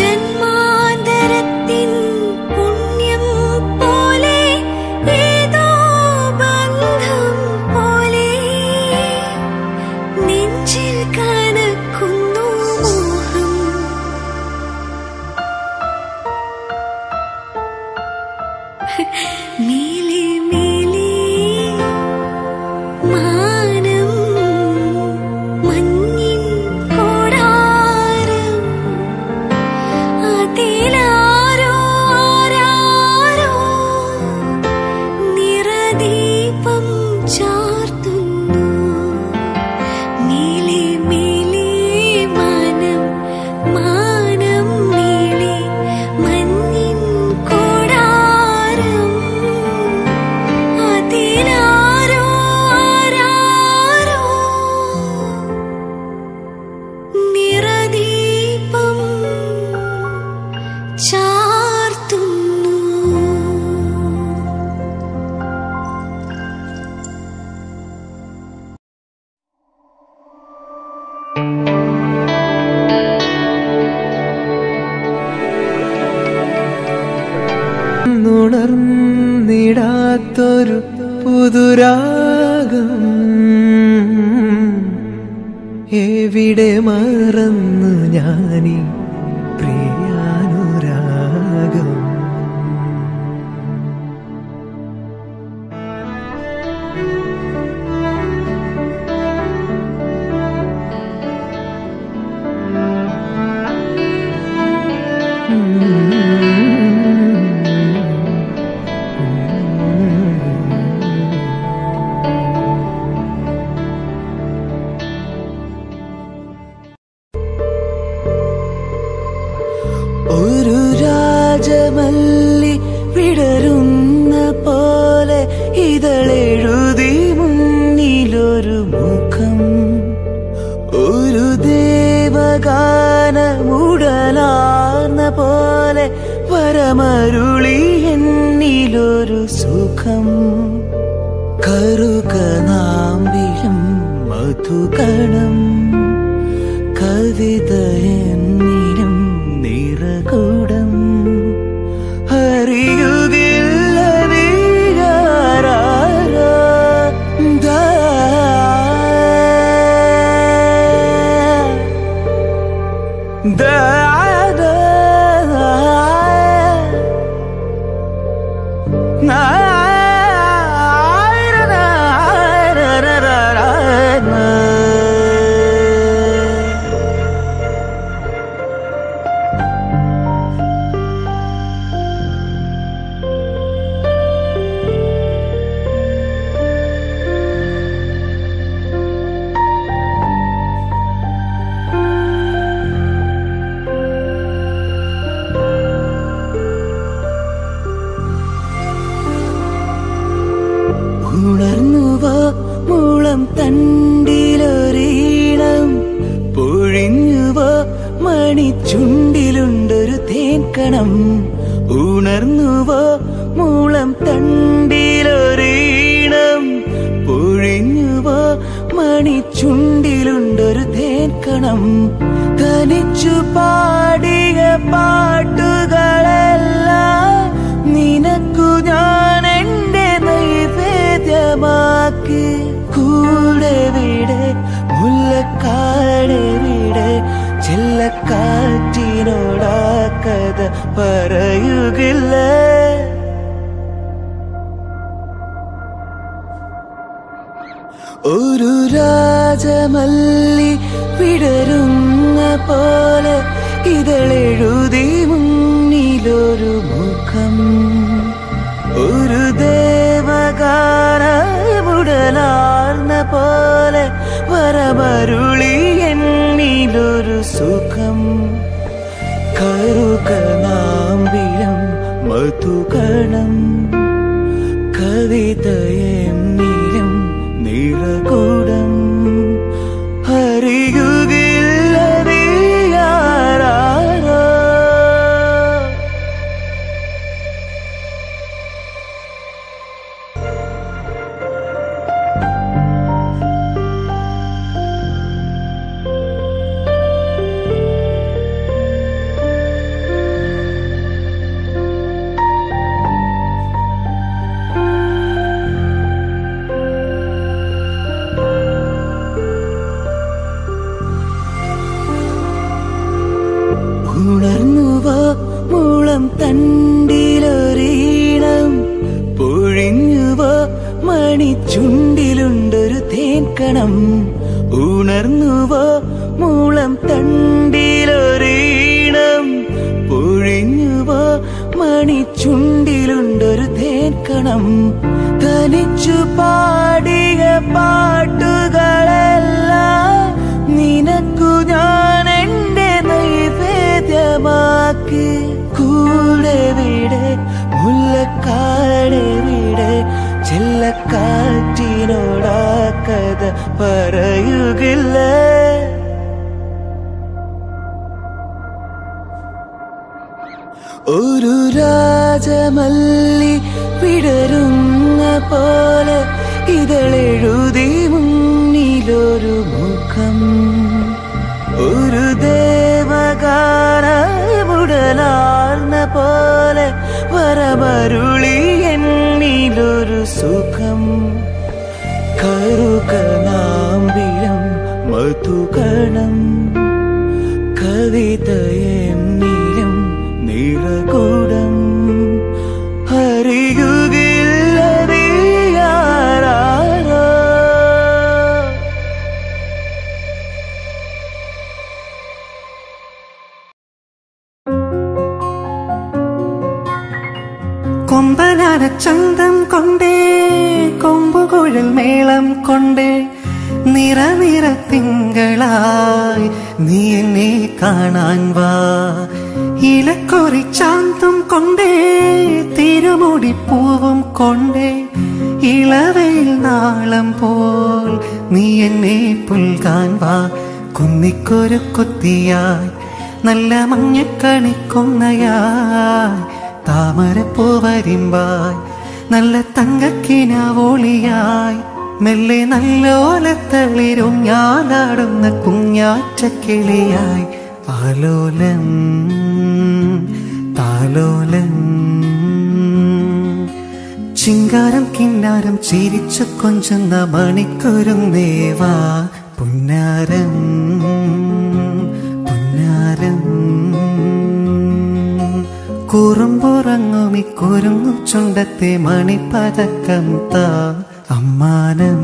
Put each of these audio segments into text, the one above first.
ജന്മാന്തരത്തിൻ പുണ്യം പോലെ ഏതോ ബന്ധം പോലെ നെഞ്ചിൽ കനക്കുന്നു മോഹം മേലെ മേലെ മാനം മഞ്ഞിൻ കോടാരം അതിലാരോ ആരാരോ നിറദീപം ചാർത്തുന്നു മേലെ മേലെ മാനം മാനം മേലെ മഞ്ഞിൻ കോടാരം അതിലാരോ ആരാരോ നിറദീപം ചാർത്തുന്നു നുണർന്നിടാത്തൊരു പുതുരാഗം എവിടെ മറന്നു ഞാനീ പ്രിയാനുരാഗം ഒരു രാജമല്ലി വിടരുന്ന പോലെ ഇതളെഴുതി മുന്നിലൊരു മുഖം ഒരു ദേവഗാനമുടലാർന്ന പോലെ വരമരുളി എന്നിലൊരു സുഖം കറുകനാമ്പിലും മധുകണം കവിത എന്നിലും നിറകൂടം അറിയുകില്ല നീയാരാരോ. ദാ. ദാ, ദാ. ഉണർന്നുവോ മൂളം തണ്ടിലൊരീണം പൊഴിഞ്ഞുവോ മണിച്ചുണ്ടിലുണ്ടൊരു തേൻകണം ഉണർന്നുവോ മൂളം തണ്ടിലൊരീണം പൊഴിഞ്ഞുവോ മണിച്ചുണ്ടിലുണ്ടൊരു തേൻകണം തനിച്ചു പാടിയ പാട്ടുകളെല്ലാം നിനക്കു ഞാൻ എന്റെ നൈവേദ്യമാക്കി കൂടെ വിടെ മുല്ലക്കാട് വിടെ ചെല്ലക്കാറ്റിനോടാ കഥ പറയുകില്ല ഒരു രാജമല്ലി വിടരുന്ന പോലെ ഇതളെഴുതി മുന്നിലൊരു മുഖം ഒരു ദേവഗാനമുടലാർന്ന പോലെ വരമരുളി എന്നിലൊരു സുഖം കറുകനാമ്പിളം മധുകണം കവിതയെന്നിലും നിറകൂടം അറിയുകില്ല നീയാരാരോ ഉണർന്നുവോ മൂളം തണ്ടിലൊരീണം പൊഴിഞ്ഞുവോ മണിച്ചുണ്ടിലുണ്ടൊരു തേൻകണം ഉണർന്നുവോ മൂളം തണ്ടിലൊരീണം പൊഴിഞ്ഞുവോ മണിച്ചുണ്ടിലുണ്ടൊരു തേൻകണം തനിച്ചു പാടിയ പാട്ടുകളെല്ലാം നിനക്കു ഞാൻ എന്റെ നൈവേദ്യമാക്കി കൂടെ വിടെ മുല്ലക്കാടെ വിടെ ചെല്ലക്കാറ്റിനോടാ കഥ പറയുകില്ല ഒരു രാജമല്ലി വിടരുന്ന പോലെ ഇതളെഴുതി മുന്നിലൊരു മുഖം ഒരു ദേവഗാനമുടലാർന്ന പോലെ വരമരുളി എന്നിലൊരു സുഖം കറുകനാമ്പിളം മധുകണം കവിതയെന്നിലും നിറകൂടം അറിയുകില്ല നീയാരാരോ കൊമ്പനാന ചന്തം കൊണ്ടേ കൊമ്പുകുഴൽ മേളം കൊണ്ടേ നിറ നിറ തിങ്കളായി നീ എന്നെ കാണാൻ വാ ഇലക്കൊറി ചാന്തും കൊണ്ടേ തിരുമുടി പൂവും കൊണ്ടേ ഇളവയിൽ നാളം പോൽ നീ എന്നെ പുൽകാൻ വാ കുന്നിക്കൊരു കൊത്തിയായി നല്ല മഞ്ഞക്കണിക്കൊന്നയായി താമരപ്പൂവരിമ്പായി നല്ല തങ്കക്കിനാവോളിയായി മെല്ലെ നല്ലോലത്തളിരും ഞാനാടുന്ന കുഞ്ഞാറ്റക്കിളിയായി ആലോലം താലോലം ചിങ്കാരം കിന്നാരം ചിരിച്ചു കൊഞ്ചുന്ന മണിക്കൊരുന്നേവാ പുന്നാരം പുന്നാരം കുറുമ്പുറങ്ങുമി കുരുങ്ങും ചുണ്ടത്തെ മണിപ്പതക്കം താ അമ്മാനം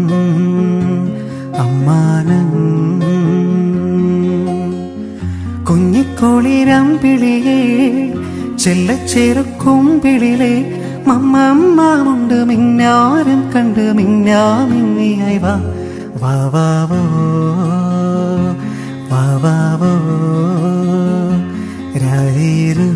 അമ്മാനം കുഞ്ഞിക്കോളിരമ്പിളിയേ ചെല്ലച്ചെറുക്കുമ്പിളിലെ മമ്മമ്മാമുണ്ട് മിന്നാരം കണ്ട് മിന്നാമിന്നിയായി വാ വാ വാവോ വാ വാവോ രാരീരോ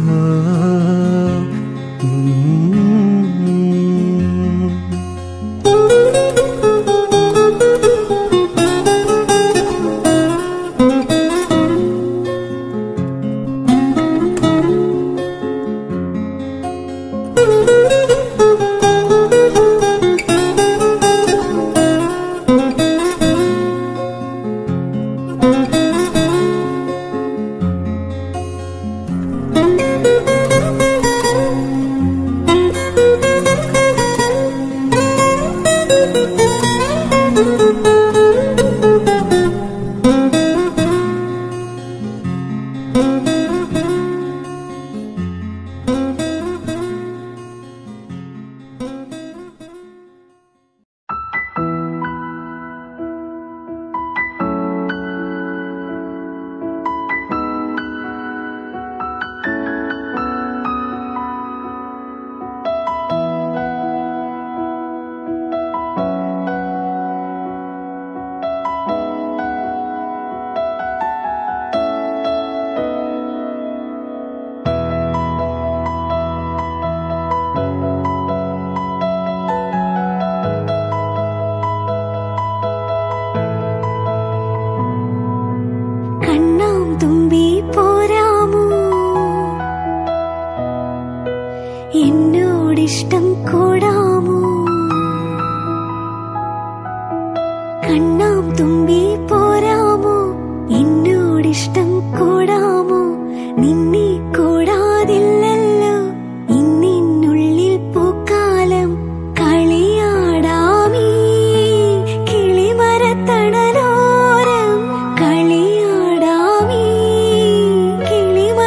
കണ്ണാം തുമ്പി പോരാമോ എന്നോടിഷ്ടം കൂടാമോ കണ്ണാം തുമ്പി പോരാമോ എന്നോടിഷ്ടം കൂടാമോ നിന്നെ കൂടാതില്ലല്ലോ ഇന്നിനുള്ളിൽ പൂക്കാലം കളിയാടാമീ കിളിമരത്തണലോരം കളിയാടാമീ കിളിമരത്തണലോരം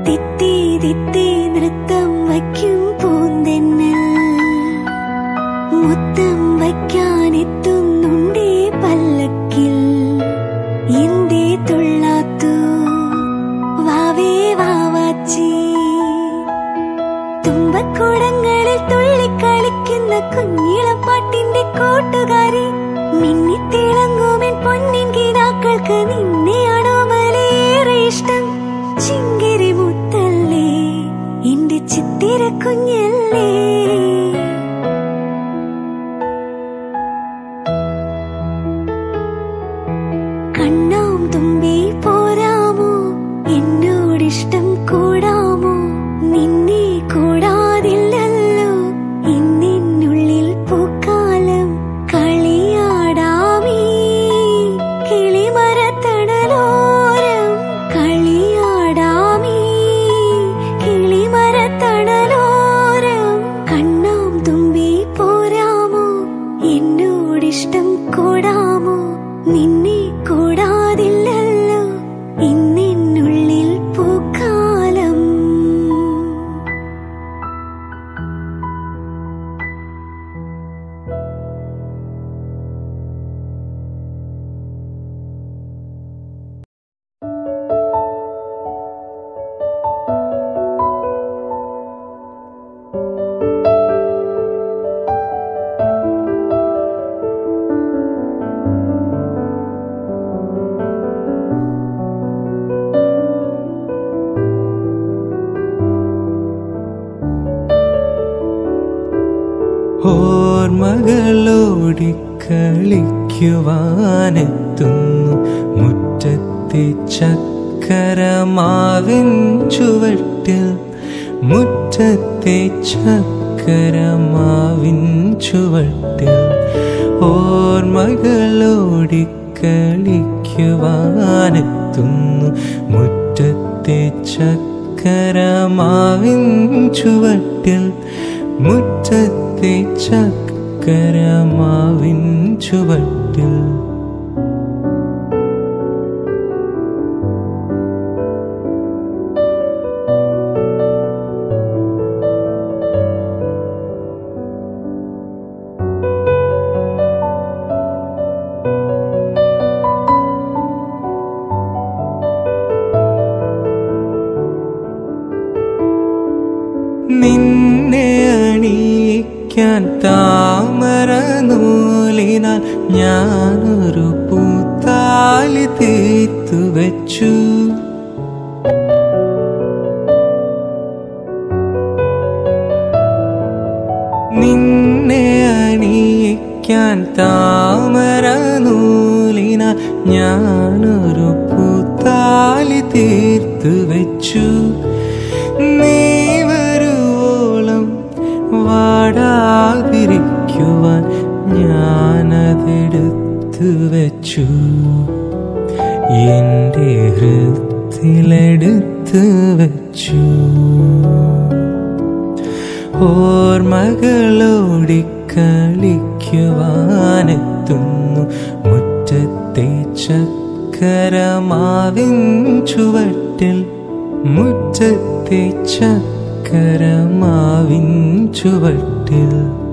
തിത്തി തിത്തി നൃത്തം വയ്ക്കും പൂന്തെന്നൽ മുത്തം വയ്ക്കാൻ എത്തുന്നുണ്ടേ പല്ലക്കിൽ എന്തേ തുള്ളാത്തു വാവേ വാവാച്ചി തുമ്പക്കുടങ്ങളിൽ തുള്ളിക്കളിക്കുന്ന കുഞ്ഞിളം പാട്ടിന്റെ കൂട്ടുകാരി മിന്നിത്തിളങ്ങുമെൻ പൊന്നിൻ കിനാക്കൾക്ക് നിന്നെയാണോ മലേറെ ഇഷ്ടം ചിങ്കിരി മുത്തല്ലേ എന്റെ ചിത്തിര കുഞ്ഞല്ലേ കണ്ണാം തുമ്പി പോരാമോ എന്നോടിഷ്ടം കൂടാമോ നിന്നെ കൂടാതില്ലല്ലോ ഇന്നിനുള്ളിൽ പൂക്കാലം കളിയാടാമീ കിളിമരത്തണലോരം കളിയാടാമീ കിളിമരത്തണലോരം കണ്ണാം തുമ്പി പോരാമോ എന്നോടിഷ്ടം കൂടാമോ നിന്നെ കൂടാതില്ലല്ലോ ഇന്നിനുള്ളിൽ പൂക്കാലം ഓർമ്മകളോടി കളിക്കുവാനെത്തുന്നു മുറ്റത്തെ ചക്കരമാവിൻ ചുവട്ടിൽ മുറ്റത്തെ ചക്കരമാവിൻ ചുവട്ടിൽ ഓർമ്മകളോടി കളിക്കുവാനെത്തുന്നു മുറ്റത്തെ ചക്കരമാവിൻ ചുവട്ടിൽ മുറ്റത്തെ ചക്കരമാവിൻ ചുവട്ടിൽ നിന്നെ അണിയിക്കാൻ താമര നൂലിനാൽ ഞാനൊരു പൂത്താലി തീർത്തു വെച്ചു നിന്നെ അണിയിക്കാൻ താമര നൂലിനാൽ ഞാനൊരു പൂത്താലി തീർത്തു വെച്ചു നീ വരുവോളം വാടാതിരിക്കുവാൻ ഞാനതെടുത്തു വെച്ചു എന്റെ ഹൃത്തിലെടുത്തു വെച്ചു ഓർമ്മകളോടി കളിക്കുവാനെത്തുന്നു മുറ്റത്തെ ചക്കരമാവിൻ ചുവട്ടിൽ മുറ്റത്തെ ചക്കരമാവിൻ ചുവട്ടിൽ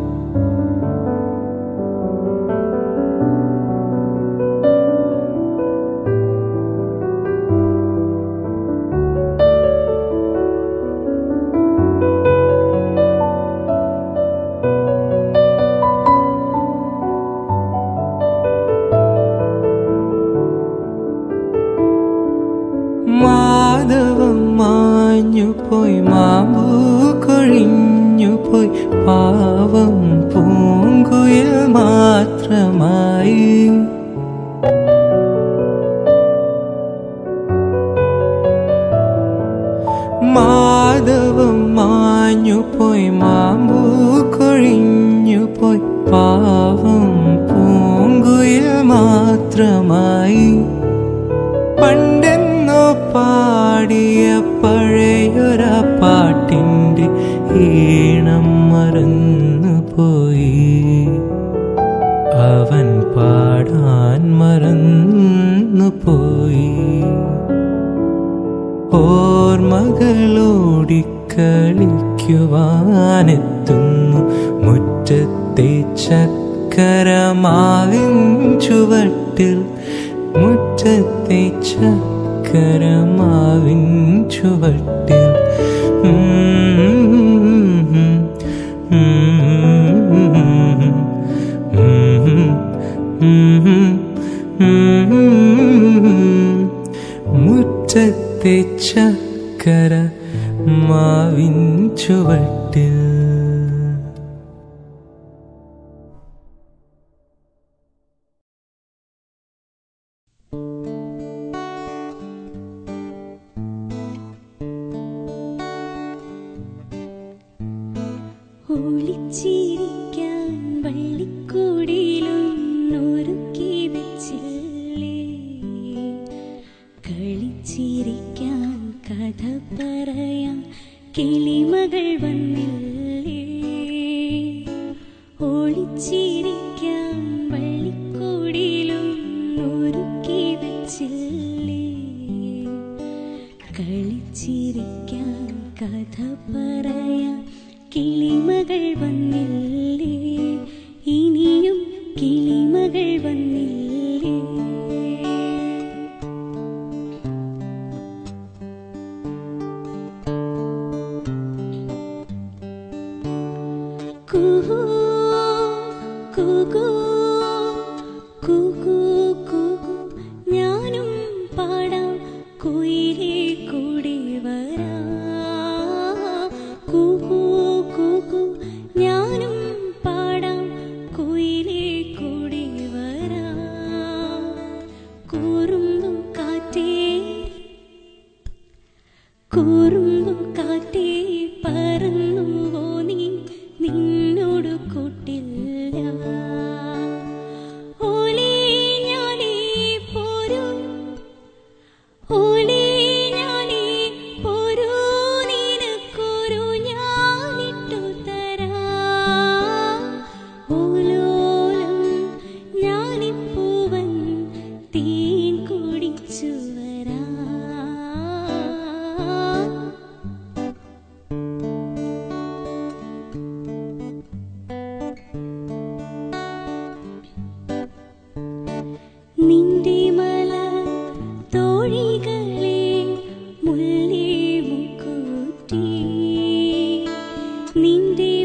മാധവം മാഞ്ഞു പോയി മാമ്പൂ കൊഴിഞ്ഞു പോയി പാവം പൂങ്കുയിൽ മാത്രമായി മാധവം മാഞ്ഞു പോയി മാമ്പൂ കൊഴിഞ്ഞു പോയി പാവം പൂങ്കുയിൽ മാത്രമായി പണ്ടെന്നോ പാടിയ പഴയൊര പാട്ടിൻ്റെ ഈണം മറന്നു പോയി അവൻ പാടാൻ മറന്നു പോയി ഓർമ്മകൾ ഓടിക്കളിക്കുവാനെത്തുന്നു മുറ്റത്തെ ചക്കരമാവിൻ ചുവട്ടിൽ മുറ്റത്തെ ചക്കരമാവിൻ ചുവട്ടിൽ മുറ്റത്തെ ചക്കര മാവിൻ ചുവട്ടിൽ ഒളിച്ചിരിക്കാൻ വള്ളിക്കൂടിയിലൊന്നൊരുക്കി വെച്ചില്ലേ കളിച്ചിരിക്കാൻ കഥ പറയാൻ കിളിമകൾ വന്നില്ലേ ഒളിച്ചിരിക്കാൻ വള്ളിക്കൂടിയിലൊന്നൊരുക്കി വെച്ചില്ലേ കളിച്ചിരിക്കാൻ കഥ പറയാൻ കിളിമകൾ വന്നില്ലേ ഇനിയും കിളിമകൾ വന്നില്ലേ കുഹു കുകു കുകു കുകു ഞാനും പാടാം കുയിലേ കൂടി വരാം കുകു കുകു ഞാനും പാടാം കുയിലേ കൂടി വരാം കൂറുമ്പും കാറ്റേ കൂറുമ്പും കാറ്റേ പറന്നുവോ നീ നിന്നോട് കൂട്ടില്ല ഓലേ ഞാനേ പോരൂ ഓലേ ഞാനേ പോരൂ നിനക്കൊരു ഞാനിട്ടു തരാം ഓലോലം ഞാനിപ്പൂവൻ തേൻ കുടിച്ചു വരാം നിന്റെ മല തോഴികളെ മുല്ലേ മുക്കൂറ്റി നിന്റെ